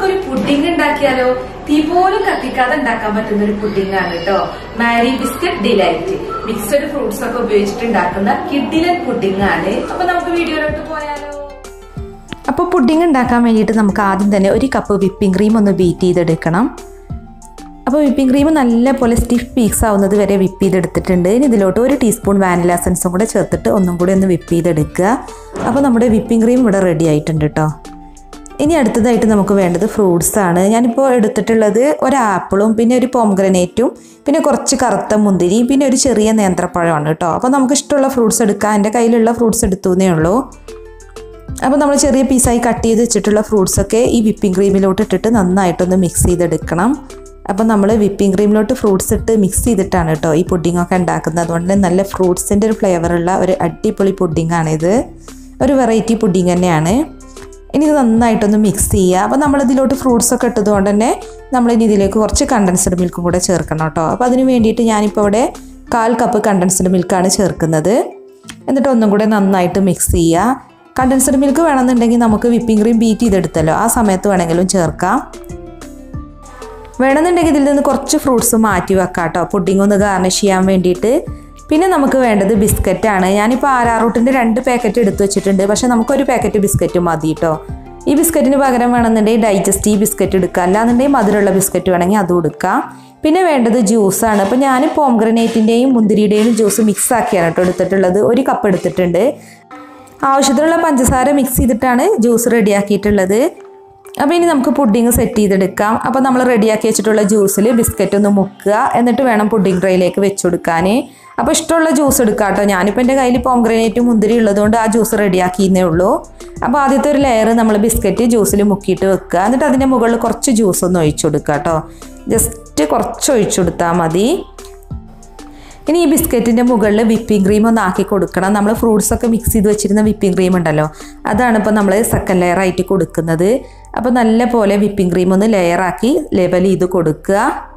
നമുക്കൊരു പുഡിംഗ് ഉണ്ടാക്കിയാലോ തീ പോലും കത്തിക്കാതെ ഉണ്ടാക്കാൻ പറ്റുന്ന ഒരു പുഡിംഗ് ആണ് കേട്ടോ Marie biscuit delight mixed fruits ഒക്കെ ഉപയോഗിച്ചിട്ട് ഉണ്ടാക്കുന്ന കിഡിലൻ പുഡിംഗ് ആണ് അപ്പൊ നമുക്ക് വീഡിയോയിലോട്ട് പോയാലോ അപ്പോൾ പുഡിംഗ് ഉണ്ടാക്കാൻ വേണ്ടിയിട്ട് നമുക്ക് ആദ്യം തന്നെ ഒരു കപ്പ് വിപ്പിംഗ് ക്രീം ഒന്ന് ബീറ്റ് ചെയ്തെടുക്കണം അപ്പോൾ വിപ്പിംഗ് ക്രീം നല്ലപോലെ സ്റ്റിഫ് പീക്സ് ആവുന്നത് വരെ വിപ്പ് ചെയ്തെടുത്തിട്ടുണ്ട് ഇനി ഇതിലോട്ട് ഒരു ടീസ്പൂൺ വാനില എസൻസും കൂടെ ചേർത്തിട്ട് ഒന്നും കൂടി ഒന്ന് വിപ്പ് ചെയ്തെടുക്കുക അപ്പോൾ നമ്മുടെ വിപ്പിംഗ് ക്രീം ഇവിടെ റെഡി ആയിട്ടുണ്ട് കേട്ടോ ഇനി അടുത്തതായിട്ട് നമുക്ക് വേണ്ടത് ഫ്രൂട്ട്സ് ആണ് ഞാനിപ്പോൾ എടുത്തിട്ടുള്ളത് ഒരു ആപ്പിളും പിന്നെ ഒരു പോംഗ്രനേറ്റും പിന്നെ കുറച്ച് കറുത്ത മുന്തിരിയും പിന്നെ ഒരു ചെറിയ നേന്ത്രപ്പഴമാണ് കേട്ടോ അപ്പോൾ നമുക്ക് ഇഷ്ടമുള്ള ഫ്രൂട്ട്സ് എടുക്കാം എൻ്റെ കയ്യിലുള്ള ഫ്രൂട്ട്സ് എടുത്തു എന്നേ ഉള്ളൂ അപ്പോൾ നമ്മൾ ചെറിയ പീസായി കട്ട് ചെയ്ത് വെച്ചിട്ടുള്ള ഫ്രൂട്ട്സൊക്കെ ഈ വിപ്പിംഗ് ക്രീമിലോട്ട് ഇട്ടിട്ട് നന്നായിട്ടൊന്ന് മിക്സ് ചെയ്തെടുക്കണം അപ്പോൾ നമ്മൾ വിപ്പിംഗ് ക്രീമിലോട്ട് ഫ്രൂട്ട്സ് ഇട്ട് മിക്സ് ചെയ്തിട്ടാണ് കേട്ടോ ഈ പുഡിങ്ങൊക്കെ ഉണ്ടാക്കുന്നത് അതുകൊണ്ട് തന്നെ നല്ല ഫ്രൂട്ട്സിൻ്റെ ഒരു ഫ്ലേവറുള്ള ഒരു അടിപൊളി പുഡിങ്ങാണിത് ഒരു വെറൈറ്റി പുഡിങ് തന്നെയാണ് ഇനി ഇത് നന്നായിട്ടൊന്ന് മിക്സ് ചെയ്യുക അപ്പോൾ നമ്മളിതിലോട്ട് ഫ്രൂട്ട്സ് ഒക്കെ ഇട്ടതുകൊണ്ട് തന്നെ നമ്മളിനി ഇതിലേക്ക് കുറച്ച് കണ്ടൻസ്ഡ് മിൽക്കും കൂടെ ചേർക്കണം കേട്ടോ അപ്പോൾ അതിന് വേണ്ടിയിട്ട് ഞാനിപ്പോൾ ഇവിടെ കാൽ കപ്പ് കണ്ടൻസ്ഡ് മിൽക്കാണ് ചേർക്കുന്നത് എന്നിട്ട് ഒന്നും കൂടെ നന്നായിട്ട് മിക്സ് ചെയ്യുക കണ്ടൻസ്ഡ് മിൽക്ക് വേണമെന്നുണ്ടെങ്കിൽ നമുക്ക് വിപ്പിംഗ് ക്രീം ബീറ്റ് ചെയ്തെടുത്തല്ലോ ആ സമയത്ത് വേണമെങ്കിലും ചേർക്കാം വേണമെന്നുണ്ടെങ്കിൽ ഇതിൽ നിന്ന് കുറച്ച് ഫ്രൂട്ട്സ് മാറ്റി വെക്കാം കേട്ടോ പുഡിംഗ് ഒന്ന് ഗാർണിഷ് ചെയ്യാൻ വേണ്ടിയിട്ട് പിന്നെ നമുക്ക് വേണ്ടത് ബിസ്ക്കറ്റാണ് ഞാനിപ്പോൾ ആരാറൂട്ടിൻ്റെ രണ്ട് പാക്കറ്റ് എടുത്തു വെച്ചിട്ടുണ്ട് പക്ഷേ നമുക്കൊരു പാക്കറ്റ് ബിസ്ക്കറ്റ് മതി കേട്ടോ ഈ ബിസ്ക്കറ്റിന് പകരം വേണമെന്നുണ്ടെങ്കിൽ ഡൈജസ്റ്റീവ് ബിസ്ക്കറ്റ് എടുക്കുക അല്ലാന്നുണ്ടെങ്കിൽ മധുരമുള്ള ബിസ്ക്കറ്റ് വേണമെങ്കിൽ അതും എടുക്കാം പിന്നെ വേണ്ടത് ജ്യൂസാണ് അപ്പോൾ ഞാൻ പോംഗ്രനേറ്റിൻ്റെയും മുന്തിരിയുടെയും ജ്യൂസ് മിക്സ് ആക്കിയാണ് കേട്ടോ എടുത്തിട്ടുള്ളത് ഒരു കപ്പ് എടുത്തിട്ടുണ്ട് ആവശ്യത്തിനുള്ള പഞ്ചസാര മിക്സ് ചെയ്തിട്ടാണ് ജ്യൂസ് റെഡിയാക്കിയിട്ടുള്ളത് അപ്പോൾ ഇനി നമുക്ക് പുഡിങ് സെറ്റ് ചെയ്തെടുക്കാം അപ്പോൾ നമ്മൾ റെഡിയാക്കി വെച്ചിട്ടുള്ള ജ്യൂസിൽ ബിസ്ക്കറ്റ് ഒന്ന് മുക്കുക എന്നിട്ട് വേണം പുഡിംഗ് ട്രേയിലേക്ക് വെച്ച് കൊടുക്കാൻ അപ്പോൾ ഇഷ്ടമുള്ള ജ്യൂസ് എടുക്കാം കേട്ടോ ഞാനിപ്പോൾ എൻ്റെ കയ്യിൽ പോംഗ്രനേറ്റും മുന്തിരി ഉള്ളതുകൊണ്ട് ആ ജ്യൂസ് റെഡിയാക്കിയെന്നേ ഉള്ളൂ അപ്പോൾ ആദ്യത്തെ ഒരു ലെയർ നമ്മൾ ബിസ്ക്കറ്റ് ജ്യൂസിൽ മുക്കിയിട്ട് വെക്കുക എന്നിട്ട് അതിൻ്റെ മുകളിൽ കുറച്ച് ജ്യൂസ് ഒന്ന് ഒഴിച്ചു കൊടുക്കുക കേട്ടോ ജസ്റ്റ് കുറച്ച് ഒഴിച്ചു കൊടുത്താൽ മതി ഇനി ഈ ബിസ്ക്കറ്റിൻ്റെ മുകളിൽ വിപ്പിംഗ് ക്രീം ഒന്ന് ആക്കി കൊടുക്കണം നമ്മൾ ഫ്രൂട്ട്സ് ഒക്കെ മിക്സ് ചെയ്ത് വെച്ചിരുന്ന വിപ്പിംഗ് ക്രീം ഉണ്ടല്ലോ അതാണ് ഇപ്പോൾ നമ്മൾ സെക്കൻഡ് ലെയർ ആയിട്ട് കൊടുക്കുന്നത് അപ്പോൾ നല്ല പോലെ വിപ്പിംഗ് ക്രീം ഒന്ന് ലെയർ ആക്കി ലേബൽ ചെയ്ത് കൊടുക്കുക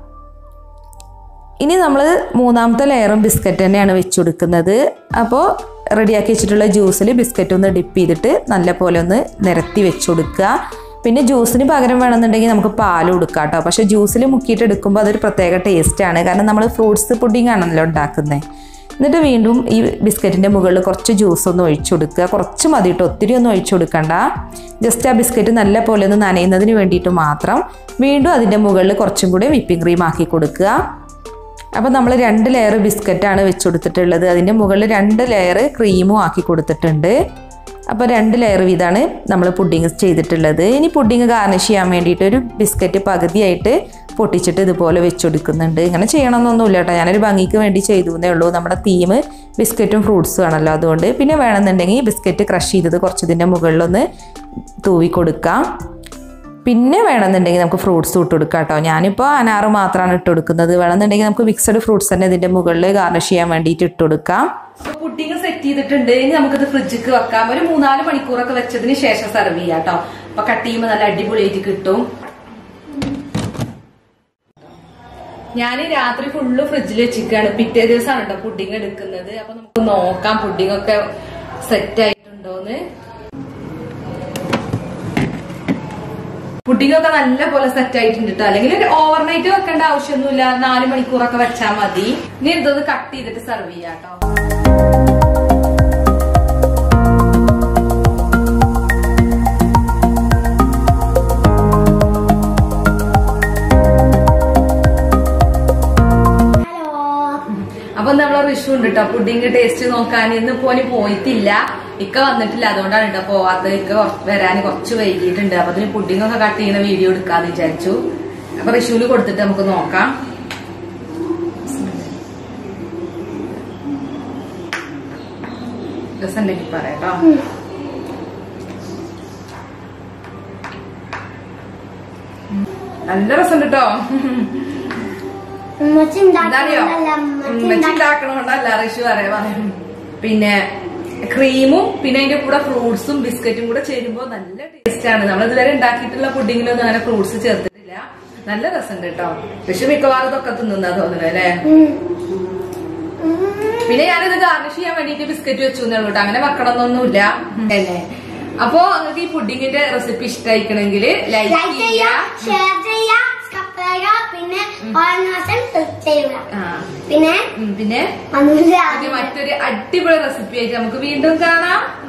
ഇനി നമ്മൾ മൂന്നാമത്തെ ലെയറും ബിസ്ക്കറ്റ് തന്നെയാണ് വെച്ച് കൊടുക്കുന്നത് അപ്പോൾ റെഡിയാക്കി വെച്ചിട്ടുള്ള ജ്യൂസിൽ ബിസ്ക്കറ്റ് ഒന്ന് ഡിപ്പ് ചെയ്തിട്ട് നല്ല പോലെ ഒന്ന് നിരത്തി വെച്ച് കൊടുക്കുക പിന്നെ ജ്യൂസിന് പകരം വേണമെന്നുണ്ടെങ്കിൽ നമുക്ക് പാൽ കൊടുക്കാം കേട്ടോ പക്ഷേ ജ്യൂസിൽ മുക്കിയിട്ട് എടുക്കുമ്പോൾ അതൊരു പ്രത്യേക ടേസ്റ്റാണ് കാരണം നമ്മൾ ഫ്രൂട്ട്സ് പുഡിംഗ് ആണല്ലോ ഉണ്ടാക്കുന്നത് എന്നിട്ട് വീണ്ടും ഈ ബിസ്ക്കറ്റിൻ്റെ മുകളിൽ കുറച്ച് ജ്യൂസ് ഒന്ന് ഒഴിച്ചു കൊടുക്കുക കുറച്ച് മതി കേട്ടോ ഒത്തിരി ഒന്നും ഒഴിച്ചു കൊടുക്കണ്ട ജസ്റ്റ് ആ ബിസ്ക്കറ്റ് നല്ല പോലെ ഒന്ന് നനയുന്നതിന് വേണ്ടിയിട്ട് മാത്രം വീണ്ടും അതിൻ്റെ മുകളിൽ കുറച്ചും കൂടി വിപ്പിംഗ് ക്രീം ആക്കി കൊടുക്കുക അപ്പോൾ നമ്മൾ രണ്ട് ലെയർ ബിസ്ക്കറ്റാണ് വെച്ച് കൊടുത്തിട്ടുള്ളത് അതിൻ്റെ മുകളിൽ രണ്ട് ലെയർ ക്രീമും ആക്കി കൊടുത്തിട്ടുണ്ട് അപ്പോൾ രണ്ട് ലെയർ വീതമാണ് നമ്മൾ പുഡിങ് ചെയ്തിട്ടുള്ളത് ഇനി പുഡിങ് ഗാർണിഷ് ചെയ്യാൻ വേണ്ടിയിട്ട് ഒരു ബിസ്ക്കറ്റ് പകുതിയായിട്ട് പൊട്ടിച്ചിട്ട് ഇതുപോലെ വെച്ച് കൊടുക്കുന്നുണ്ട് ഇങ്ങനെ ചെയ്യണമെന്നൊന്നുമില്ല കേട്ടോ ഞാനൊരു ഭംഗിക്ക് വേണ്ടി ചെയ്തു എന്നേ ഉള്ളൂ നമ്മുടെ തീം ബിസ്ക്കറ്റും ഫ്രൂട്ട്സും ആണല്ലോ അതുകൊണ്ട് പിന്നെ വേണമെന്നുണ്ടെങ്കിൽ ബിസ്ക്കറ്റ് ക്രഷ് ചെയ്തത് കുറച്ചതിൻ്റെ മുകളിലൊന്ന് തൂവി കൊടുക്കാം പിന്നെ വേണമെന്നുണ്ടെങ്കിൽ നമുക്ക് ഫ്രൂട്ട്സ് ഇട്ട് കൊടുക്കാം കേട്ടോ ഞാനിപ്പോൾ അനാറ് മാത്രമാണ് ഇട്ട് കൊടുക്കുന്നത് വേണമെന്നുണ്ടെങ്കിൽ നമുക്ക് മിക്സഡ് ഫ്രൂട്ട്സ് തന്നെ ഇതിൻ്റെ മുകളിൽ ഗാർണിഷ് ചെയ്യാൻ വേണ്ടിയിട്ട് ഇട്ട് കൊടുക്കാം പുഡിംഗ് സെറ്റ് ചെയ്തിട്ടുണ്ട് ഇനി നമുക്കിത് ഫ്രിഡ്ജിക്ക് വെക്കാം ഒരു മൂന്നാല് മണിക്കൂറൊക്കെ വെച്ചതിന് ശേഷം സെർവ് ചെയ്യാം കേട്ടോ അപ്പൊ കട്ട് ചെയ്യുമ്പോൾ നല്ല അടിപൊളിയായിട്ട് കിട്ടും ഞാൻ രാത്രി ഫുള്ള് ഫ്രിഡ്ജിൽ വെച്ചിരിക്കുകയാണ് പിറ്റേ ദിവസമാണ് കേട്ടോ പുഡിംഗ് എടുക്കുന്നത് അപ്പൊ നമുക്ക് നോക്കാം പുഡിംഗ് ഒക്കെ സെറ്റ് ആയിട്ടുണ്ടോന്ന് പുഡിംഗ് ഒക്കെ നല്ല പോലെ സെറ്റ് ആയിട്ടുണ്ട് കേട്ടോ അല്ലെങ്കിൽ ഓവർനൈറ്റ് വെക്കേണ്ട ആവശ്യമൊന്നുമില്ല നാല് മണിക്കൂറൊക്കെ വെച്ചാൽ മതി ഇനി ഇതൊന്ന് കട്ട് ചെയ്തിട്ട് സെർവ് ചെയ്യാം കേട്ടോ അപ്പൊ നമ്മളെ റിഷു ഉണ്ട് കേട്ടോ പുഡിംഗ് ടേസ്റ്റ് നോക്കാൻ ഇന്ന് പോലും പോയിട്ടില്ല ഇക്ക വന്നിട്ടില്ല അതുകൊണ്ടാണ് കേട്ടോ പോവാത്തത് ഇക്ക വരാൻ കുറച്ച് വൈകിയിട്ടുണ്ട് അപ്പൊ അതിന് പുഡിംഗ് ഒക്കെ കട്ട് ചെയ്യുന്ന വീഡിയോ എടുക്കാന്ന് വിചാരിച്ചു അപ്പൊ റിഷുവിൽ കൊടുത്തിട്ട് നമുക്ക് നോക്കാം രസമുണ്ടെങ്കിൽ പറയാട്ടോ നല്ല രസമുണ്ട് കേട്ടോ എന്താറിയോ ഉണ്ടാക്കണോണ്ടല്ല ഋഷു അറിയാ പിന്നെ ക്രീമും പിന്നെ അതിന്റെ കൂടെ ഫ്രൂട്ട്സും ബിസ്ക്കറ്റും കൂടെ ചേരുമ്പോ നല്ല ടേസ്റ്റ് ആണ് നമ്മൾ ഇതുവരെ ഉണ്ടാക്കിയിട്ടുള്ള പുഡിങ്ങിലൊന്നും അങ്ങനെ ഫ്രൂട്ട്സ് ചേർത്തിട്ടില്ല നല്ല രസമുണ്ട് കേട്ടോ ഋഷു മിക്കവാറും ഇതൊക്കെ തിന്നുന്നാ തോന്നുന്നത് അല്ലേ പിന്നെ ഞാനിത് ഗാർണിഷ് ചെയ്യാൻ വേണ്ടിട്ട് ബിസ്ക്കറ്റ് വെച്ചു എന്നുള്ളൂ കേട്ടോ അങ്ങനെ വെക്കണമെന്നൊന്നുമില്ല അല്ലേ അപ്പോ നിങ്ങൾക്ക് ഈ പുഡിങ്ങിന്റെ റെസിപ്പി ഇഷ്ടമായിക്കണമെങ്കിൽ ലൈക്ക് ലൈക്ക് ചെയ്യുക ചെയ്യുക ഷെയർ ചെയ്യുക സബ്സ്ക്രൈബ് ചെയ്യുക പിന്നെ ഓർഗനൈസേഷൻ ക്ലിക്ക് ചെയ്യുക ആ, പിന്നെ ഉം, പിന്നെ ഒന്നുമില്ല പുതിയ മറ്റൊരു അടിപൊളി റെസിപ്പി ആയിട്ട് നമുക്ക് വീണ്ടും കാണാം